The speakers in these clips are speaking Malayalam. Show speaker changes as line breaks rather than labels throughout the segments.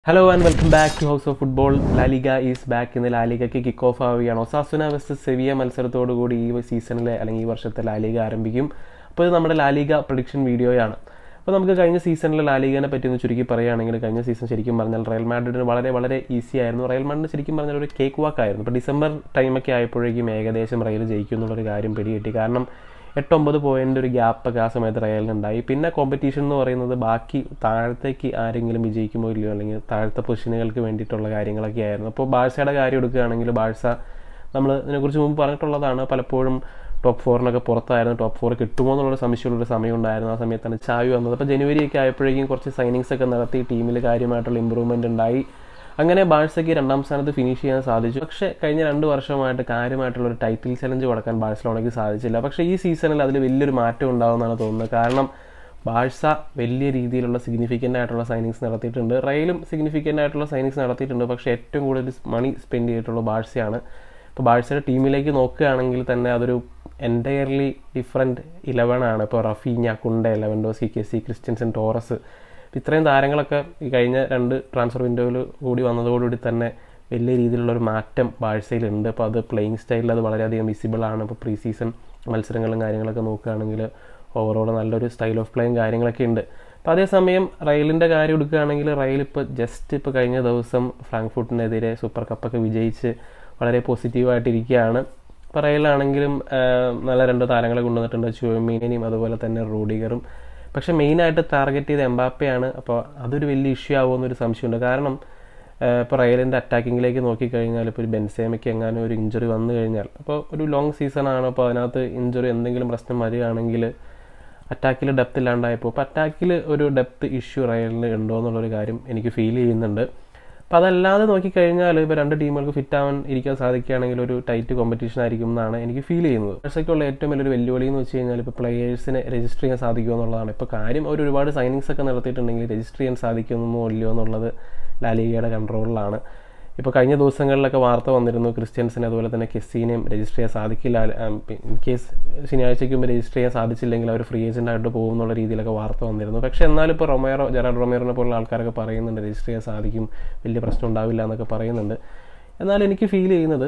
hello and welcome back to house of football La Liga is back ഇന്ന് ലാലിഗയ്ക്ക് കിക്ക് ഓഫ് ആവുകയാണ് ഒസാസുന വെസ്റ്റ് സെവിയ മത്സരത്തോടു കൂടി ഈ സീസണിലെ അല്ലെങ്കിൽ ഈ വർഷത്തെ ലാലിഗ ആരംഭിക്കും അപ്പോൾ ഇത് നമ്മുടെ ലാലിഗ പ്രൊഡിക്ഷൻ വീഡിയോയാണ് അപ്പോൾ നമുക്ക് കഴിഞ്ഞ സീസണിലെ ലാലിഗനെ പറ്റി ഒന്ന് ചുരുക്കി പറയുകയാണെങ്കിൽ കഴിഞ്ഞ സീസൺ ശരിക്കും പറഞ്ഞാൽ റയൽ മാഡ്രിഡിന് വളരെ വളരെ ഈസി ആയിരുന്നു റയൽ മാഡ്രിഡ് ശരിക്കും പറഞ്ഞാൽ ഒരു കേക്ക് വാക്ക് ആയിരുന്നു ഇപ്പോൾ ഡിസംബർ ടൈമൊക്കെ ആയപ്പോഴേക്കും ഏകദേശം റയൽ ജയിക്കും എന്നുള്ളൊരു കാര്യം പിടികിട്ടി കാരണം എട്ടൊമ്പത് പോയിൻ്റ് ഒരു ഗ്യാപ്പൊക്കെ ആ സമയത്ത് റയലിനുണ്ടായി പിന്നെ കോമ്പറ്റീഷൻ എന്ന് പറയുന്നത് ബാക്കി താഴത്തേക്ക് ആരെങ്കിലും വിജയിക്കുമോ ഇല്ലയോ അല്ലെങ്കിൽ താഴത്തെ പൊസിഷനുകൾക്ക് വേണ്ടിയിട്ടുള്ള കാര്യങ്ങളൊക്കെ ആയിരുന്നു അപ്പോൾ ബാഴ്സയുടെ കാര്യം എടുക്കുകയാണെങ്കിൽ ബാഴ്സ നമ്മൾ ഇതിനെക്കുറിച്ച് മുമ്പ് പറഞ്ഞിട്ടുള്ളതാണ് പലപ്പോഴും ടോപ്പ് ഫോറിനൊക്കെ പുറത്തായിരുന്നു ടോപ്പ് ഫോർ കിട്ടുമോ എന്നുള്ളൊരു സംശയമുള്ളൊരു സമയം ഉണ്ടായിരുന്നു ആ സമയത്താണ് ചാവി വന്നത് അപ്പോൾ ജനുവരി ഒക്കെ ആയപ്പോഴേക്കും കുറച്ച് സൈനിങ്സ് ഒക്കെ നടത്തി ടീമിൽ കാര്യമായിട്ടുള്ള ഇമ്പ്രൂവ്മെൻ്റ് ഉണ്ടായി അങ്ങനെ ബാഴ്സയ്ക്ക് രണ്ടാം സ്ഥാനത്ത് ഫിനിഷ് ചെയ്യാൻ സാധിച്ചു പക്ഷേ കഴിഞ്ഞ രണ്ട് വർഷമായിട്ട് കാര്യമായിട്ടുള്ള ഒരു ടൈറ്റിൽ ചലഞ്ച് കൊടുക്കാൻ ബാഴ്സലോണയ്ക്ക് സാധിച്ചില്ല പക്ഷേ ഈ സീസണിൽ അതിൽ വലിയൊരു മാറ്റം ഉണ്ടാകുമെന്നാണ് തോന്നുന്നത് കാരണം ബാഴ്സ വലിയ രീതിയിലുള്ള സിഗ്നിഫിക്കൻ്റ് ആയിട്ടുള്ള സൈനിങ്സ് നടത്തിയിട്ടുണ്ട് റയലും സിഗ്നിഫിക്കൻ്റ് ആയിട്ടുള്ള സൈനിങ്സ് നടത്തിയിട്ടുണ്ട് പക്ഷേ ഏറ്റവും കൂടുതൽ മണി സ്പെൻഡ് ചെയ്തിട്ടുള്ള ബാഴ്സയാണ് ഇപ്പോൾ ബാഴ്സയുടെ ടീമിലേക്ക് നോക്കുകയാണെങ്കിൽ തന്നെ അതൊരു എൻറ്റയർലി ഡിഫറെൻറ്റ് ഇലവൻ ആണ് ഇപ്പോൾ Raphinha Cunha Lewandowski Kessie Christensen Torres ഇത്രയും താരങ്ങളൊക്കെ ഈ കഴിഞ്ഞ രണ്ട് ട്രാൻസ്ഫർ വിൻഡോയിൽ കൂടി വന്നതോടുകൂടി തന്നെ വലിയ രീതിയിലുള്ള ഒരു മാറ്റം ബാഴ്സയിലുണ്ട് അപ്പോൾ അത് പ്ലേയിങ് സ്റ്റൈലിൽ അത് വളരെയധികം വിസിബിൾ ആണ് ഇപ്പോൾ പ്രീ സീസൺ മത്സരങ്ങളും കാര്യങ്ങളൊക്കെ നോക്കുകയാണെങ്കിൽ ഓവറോൾ നല്ലൊരു സ്റ്റൈൽ ഓഫ് പ്ലേയും കാര്യങ്ങളൊക്കെ ഉണ്ട് അപ്പോൾ അതേസമയം റയലിൻ്റെ കാര്യം എടുക്കുകയാണെങ്കിൽ റയൽ ഇപ്പോൾ ജസ്റ്റ് ഇപ്പോൾ കഴിഞ്ഞ ദിവസം ഫ്രാങ്ക്ഫുട്ടിനെതിരെ സൂപ്പർ കപ്പൊക്കെ വിജയിച്ച് വളരെ പോസിറ്റീവായിട്ടിരിക്കുകയാണ് ഇപ്പോൾ റയലാണെങ്കിലും നല്ല രണ്ട് താരങ്ങളെ കൊണ്ടുവന്നിട്ടുണ്ട് ചുവമീനയും അതുപോലെ തന്നെ റൂഡിഗറും പക്ഷേ മെയിനായിട്ട് ടാർഗറ്റ് ചെയ്ത എംബാപ്പയാണ് അപ്പോൾ അതൊരു വലിയ ഇഷ്യൂ ആവുമെന്നൊരു സംശയമുണ്ട് കാരണം ഇപ്പോൾ റയലിൻ്റെ അറ്റാക്കിങ്ങിലേക്ക് നോക്കിക്കഴിഞ്ഞാൽ ഇപ്പോൾ ഒരു ബെൻസേമയ്ക്ക് എങ്ങാനും ഒരു ഇഞ്ചുറി വന്നു കഴിഞ്ഞാൽ അപ്പോൾ ഒരു ലോങ് സീസണാണ് അപ്പോൾ അതിനകത്ത് ഇഞ്ചുറി എന്തെങ്കിലും പ്രശ്നം വരികയാണെങ്കിൽ അറ്റാക്കിൽ ഡെപ്ത് ഇല്ലാണ്ടായപ്പോൾ അപ്പോൾ അറ്റാക്കിൽ ഒരു ഡെപ്ത് ഇഷ്യൂ റയലിന് ഉണ്ടോ എന്നുള്ളൊരു കാര്യം എനിക്ക് ഫീൽ ചെയ്യുന്നുണ്ട് അപ്പോൾ അതല്ലാതെ നോക്കിക്കഴിഞ്ഞാൽ ഇപ്പോൾ രണ്ട് ടീമുകൾക്ക് ഫിറ്റ് ആവാൻ ഇരിക്കാൻ സാധിക്കുകയാണെങ്കിൽ ഒരു ടൈറ്റ് കോമ്പറ്റീഷൻ ആയിരിക്കും എന്നാണ് എനിക്ക് ഫീൽ ചെയ്യുന്നത് ബാഴ്സയ്ക്കുള്ള ഏറ്റവും വലിയൊരു വെല്ലുവിളി എന്ന് വെച്ച് കഴിഞ്ഞാൽ ഇപ്പോൾ പ്ലെയേഴ്സിനെ രജിസ്റ്റർ ചെയ്യാൻ സാധിക്കുമോ എന്നുള്ളതാണ് ഇപ്പോൾ കാര്യം അവർ ഒരുപാട് സൈനിങ്സ് ഒക്കെ നടത്തിയിട്ടുണ്ടെങ്കിൽ രജിസ്റ്റർ ചെയ്യാൻ സാധിക്കുമോ ഇല്ലയോ എന്നുള്ളത് ലാലിഗയുടെ കൺട്രോളിലാണ് ഇപ്പോൾ കഴിഞ്ഞ ദിവസങ്ങളിലൊക്കെ വാർത്ത വന്നിരുന്നു ക്രിസ്ത്യൻസിനെ അതുപോലെ തന്നെ കെസ്സിനെയും രജിസ്റ്റർ ചെയ്യാൻ സാധിക്കില്ല ഇൻ കേസ് ശനിയാഴ്ചയ്ക്ക് മുമ്പ് രജിസ്റ്റർ ചെയ്യാൻ സാധിച്ചില്ലെങ്കിൽ അവർ ഫ്രീ ഏജൻ്റ് ആയിട്ട് പോകും എന്നുള്ള രീതിയിലൊക്കെ വാർത്ത വന്നിരുന്നു പക്ഷേ എന്നാലും ഇപ്പോൾ റൊമേറോ ജെറാഡ് റൊമേറിനെ പോലുള്ള ആൾക്കാരൊക്കെ പറയുന്നുണ്ട് രജിസ്റ്റർ ചെയ്യാൻ സാധിക്കും വലിയ പ്രശ്നം ഉണ്ടാവില്ല എന്നൊക്കെ പറയുന്നുണ്ട് എന്നാൽ എനിക്ക് ഫീൽ ചെയ്യുന്നത്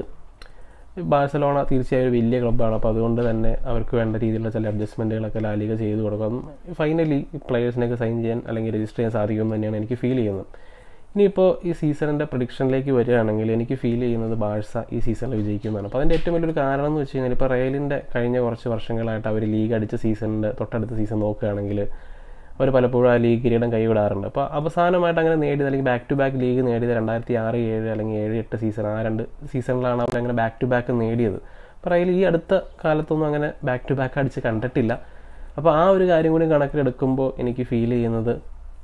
ബാഴ്സലോണ തീർച്ചയായും ഒരു വലിയ ക്ലബ്ബാണ് അപ്പോൾ അതുകൊണ്ട് തന്നെ അവർക്ക് വേണ്ട രീതിയിലുള്ള ചില അഡ്ജസ്റ്റ്മെൻറ്റുകളൊക്കെ ലാലിക ചെയ്തു കൊടുക്കും ഫൈനലി പ്ലെയേഴ്സിനെയൊക്കെ സൈൻ ചെയ്യാൻ അല്ലെങ്കിൽ രജിസ്റ്റർ ചെയ്യാൻ സാധിക്കുമെന്ന് തന്നെയാണ് എനിക്ക് ഫീൽ ചെയ്യുന്നത് ഇനിയിപ്പോൾ ഈ സീസണിൻ്റെ പ്രഡിക്ഷനിലേക്ക് വരികയാണെങ്കിൽ എനിക്ക് ഫീൽ ചെയ്യുന്നത് ബാഴ്സ ഈ സീസണിൽ വിജയിക്കുന്നതാണ് അപ്പോൾ അതിൻ്റെ ഏറ്റവും വലിയൊരു കാരണം എന്ന് വെച്ച് കഴിഞ്ഞാൽ ഇപ്പോൾ റയലിൻ്റെ കഴിഞ്ഞ കുറച്ച് വർഷങ്ങളായിട്ട് അവർ ലീഗ് അടിച്ച സീസണിൻ്റെ തൊട്ടടുത്ത സീസൺ നോക്കുകയാണെങ്കിൽ അവർ പലപ്പോഴും ആ ലീഗ് കിരീടം കൈവിടാറുണ്ട് അപ്പോൾ അവസാനമായിട്ട് അങ്ങനെ നേടിയത് അല്ലെങ്കിൽ ബാക്ക് ടു ബാക്ക് ലീഗ് നേടിയത് രണ്ടായിരത്തി ആറ് ഏഴ് അല്ലെങ്കിൽ ഏഴ് എട്ട് സീസൺ ആ രണ്ട് സീസണിലാണ് അവർ അങ്ങനെ ബാക്ക് ടു ബാക്ക് നേടിയത് അപ്പോൾ റയൽ ഈ അടുത്ത കാലത്തൊന്നും അങ്ങനെ ബാക്ക് ടു ബാക്ക് അടിച്ച് കണ്ടിട്ടില്ല അപ്പോൾ ആ ഒരു കാര്യം കൂടി കണക്കിലെടുക്കുമ്പോൾ എനിക്ക് ഫീൽ ചെയ്യുന്നത്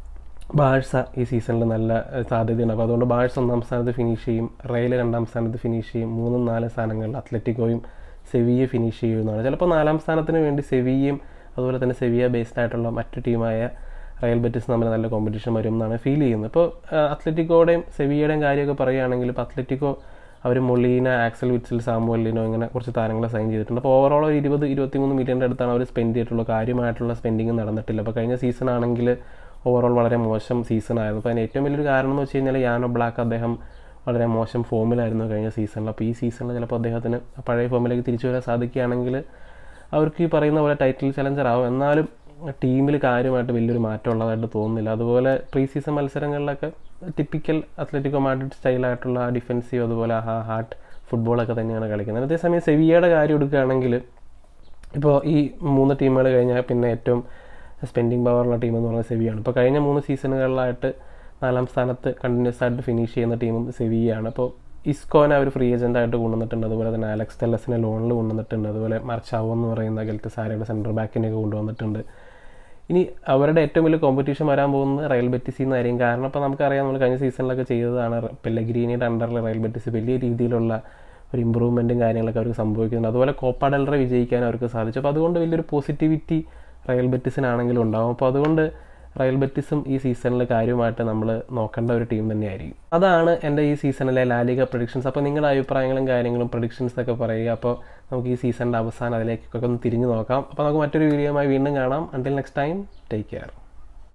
ബാഴ്സ ഈ സീസണിൽ നല്ല സാധ്യതയുണ്ട് അപ്പോൾ അതുകൊണ്ട് ബാഴ്സ ഒന്നാം സ്ഥാനത്ത് ഫിനിഷ് ചെയ്യും റയൽ രണ്ടാം സ്ഥാനത്ത് ഫിനിഷ് ചെയ്യും മൂന്നും നാല് സ്ഥാനങ്ങളിൽ അത്ലറ്റിക്കോയും സെവിയെ ഫിനിഷ് ചെയ്യുമെന്നാണ് ചിലപ്പോൾ നാലാം സ്ഥാനത്തിന് വേണ്ടി സെവിയയും അതുപോലെ തന്നെ സെവിയ ബേസ്ഡ് ആയിട്ടുള്ള മറ്റു ടീമായ റയൽ ബെറ്റിസ് തമ്മിൽ നല്ല കോമ്പറ്റീഷൻ വരും എന്നാണ് ഫീൽ ചെയ്യുന്നത് ഇപ്പോൾ അത്ലറ്റിക്കോയുടെയും സെവിയയുടെയും കാര്യമൊക്കെ പറയുകയാണെങ്കിൽ ഇപ്പോൾ അത്ലറ്റിക്കോ അവർ മൊളീന ആക്സൽ വിറ്റ്സിൽ സാമുവലിനോ ഇങ്ങനെ കുറച്ച് താരങ്ങളെ സൈൻ ചെയ്തിട്ടുണ്ട് അപ്പോൾ ഓവറോൾ ഒരു ഇരുപത് ഇരുപത്തിമൂന്ന് മില്യൻ്റെ അടുത്താണ് അവർ സ്പെൻഡ് ചെയ്തിട്ടുള്ള കാര്യമായിട്ടുള്ള സ്പെൻഡിങ് നടന്നിട്ടില്ല അപ്പോൾ കഴിഞ്ഞ സീസൺ ആണെങ്കിൽ ഓവറോൾ വളരെ മോശം സീസൺ ആയിരുന്നു അപ്പോൾ അതിന് ഏറ്റവും വലിയൊരു കാരണം എന്ന് വെച്ച് കഴിഞ്ഞാൽ യാനോ ബ്ലാക്ക് അദ്ദേഹം വളരെ മോശം ഫോമിലായിരുന്നു കഴിഞ്ഞ സീസണിൽ അപ്പോൾ ഈ സീസണിൽ ചിലപ്പോൾ അദ്ദേഹത്തിന് പഴയ ഫോമിലേക്ക് തിരിച്ചു വരാൻ സാധിക്കുകയാണെങ്കിൽ അവർക്ക് ഈ പറയുന്ന പോലെ ടൈറ്റിൽ ചലഞ്ചർ ആവും എന്നാലും ടീമിൽ കാര്യമായിട്ട് വലിയൊരു മാറ്റം ഉള്ളതായിട്ട് തോന്നുന്നില്ല അതുപോലെ പ്രീ സീസൺ മത്സരങ്ങളിലൊക്കെ ടിപ്പിക്കൽ അത്ലറ്റിക്കോ മാഡ്രിഡ് സ്റ്റൈലായിട്ടുള്ള ഡിഫെൻസീവ് അതുപോലെ ഹാ ഹാർട്ട് ഫുട്ബോളൊക്കെ തന്നെയാണ് കളിക്കുന്നത് അതേസമയം സെവിയയുടെ കാര്യം എടുക്കുകയാണെങ്കിൽ ഇപ്പോൾ ഈ മൂന്ന് ടീമുകൾ കഴിഞ്ഞാൽ പിന്നെ ഏറ്റവും സ്പെൻഡിങ് പവറുള്ള ടീം എന്ന് പറയുന്നത് സെവിയാണ് ഇപ്പോൾ കഴിഞ്ഞ മൂന്ന് സീസണുകളിലായിട്ട് നാലാം സ്ഥാനത്ത് കണ്ടിന്യൂസ് ആയിട്ട് ഫിനിഷ് ചെയ്യുന്ന ടീമും സെവിയാണ് അപ്പോൾ ഇസ്കോനെ അവർ ഫ്രീ ഏജൻ്റ് ആയിട്ട് കൊണ്ടുവന്നിട്ടുണ്ട് അതുപോലെ തന്നെ അലക്സ് ടെല്ലസിനെ ലോണിൽ കൊണ്ടുവന്നിട്ടുണ്ട് അതുപോലെ മർച്ചാവോ എന്ന് പറയുന്ന ഗൽറ്റ് സാരയുടെ സെൻട്രൽ ബാക്കിനെയൊക്കെ കൊണ്ടുവന്നിട്ടുണ്ട് ഇനി അവരുടെ ഏറ്റവും വലിയ കോമ്പറ്റീഷൻ വരാൻ പോകുന്നത് റയൽ ബെറ്റിസിൽ നിന്നായിരിക്കും കാരണം ഇപ്പോൾ നമുക്കറിയാം നമ്മൾ കഴിഞ്ഞ സീസണിലൊക്കെ ചെയ്തതാണ് പെല്ലഗ്രീനിയുടെ അണ്ടറിൽ റയൽ ബെറ്റിസ് വലിയ രീതിയിലുള്ള ഒരു ഇമ്പ്രൂവ്മെൻറ്റും കാര്യങ്ങളൊക്കെ അവർക്ക് സംഭവിക്കുന്നുണ്ട് അതുപോലെ കോപ്പ ഡെൽറെ വിജയിക്കാൻ അവർക്ക് സാധിച്ചു അപ്പോൾ അതുകൊണ്ട് വലിയൊരു പോസിറ്റിവിറ്റി റയൽ ബെറ്റിസിനാണെങ്കിലും ഉണ്ടാവും അപ്പോൾ അതുകൊണ്ട് റയൽ ബെറ്റിസും ഈ സീസണിൽ കാര്യമായിട്ട് നമ്മൾ നോക്കേണ്ട ഒരു ടീം തന്നെയായിരിക്കും അതാണ് എൻ്റെ ഈ സീസണിലെ ലാലിക പ്രൊഡിക്ഷൻസ് അപ്പോൾ നിങ്ങളുടെ അഭിപ്രായങ്ങളും കാര്യങ്ങളും പ്രൊഡിക്ഷൻസ് ഒക്കെ പറയുക അപ്പോൾ നമുക്ക് ഈ സീസണിൻ്റെ അവസാനം അതിലേക്കൊക്കെ ഒന്ന് തിരിഞ്ഞു നോക്കാം അപ്പോൾ നമുക്ക് മറ്റൊരു വീഡിയോയുമായി വീണ്ടും കാണാം until next time take care